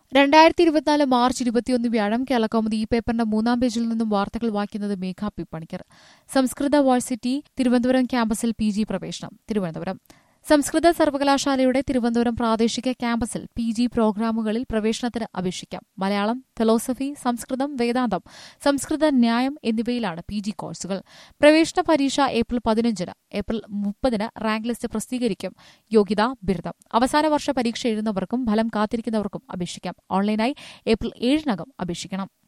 രണ്ടായിരത്തി ഇരുപത്തിനാല് മാർച്ച് ഇരുപത്തിയൊന്ന് വ്യാഴം കേരളകൗമുദി ഈ പേപ്പറിന്റെ മൂന്നാം പേജിൽ നിന്നും വാർത്തകൾ വായിക്കുന്നത് മേഘ പി പണിക്കർ സംസ്കൃത വാഴ്സിറ്റി തിരുവനന്തപുരം ക്യാമ്പസിൽ പി ജി പ്രവേശനം തിരുവനന്തപുരം സംസ്കൃത സർവകലാശാലയുടെ തിരുവനന്തപുരം പ്രാദേശിക ക്യാമ്പസിൽ പി ജി പ്രോഗ്രാമുകളിൽ പ്രവേശനത്തിന് അപേക്ഷിക്കാം മലയാളം ഫിലോസഫി സംസ്കൃതം വേദാന്തം സംസ്കൃത ന്യായം എന്നിവയിലാണ് പി ജി കോഴ്സുകൾ പ്രവേശന പരീക്ഷ ഏപ്രിൽ പതിനഞ്ചിന് ഏപ്രിൽ മുപ്പതിന് റാങ്ക് ലിസ്റ്റ് പ്രസിദ്ധീകരിക്കും യോഗ്യത ബിരുദം അവസാന വർഷ പരീക്ഷ എഴുതുന്നവർക്കും ഫലം കാത്തിരിക്കുന്നവർക്കും അപേക്ഷിക്കാം ഓൺലൈനായി ഏപ്രിൽ ഏഴിനകം അപേക്ഷിക്കണം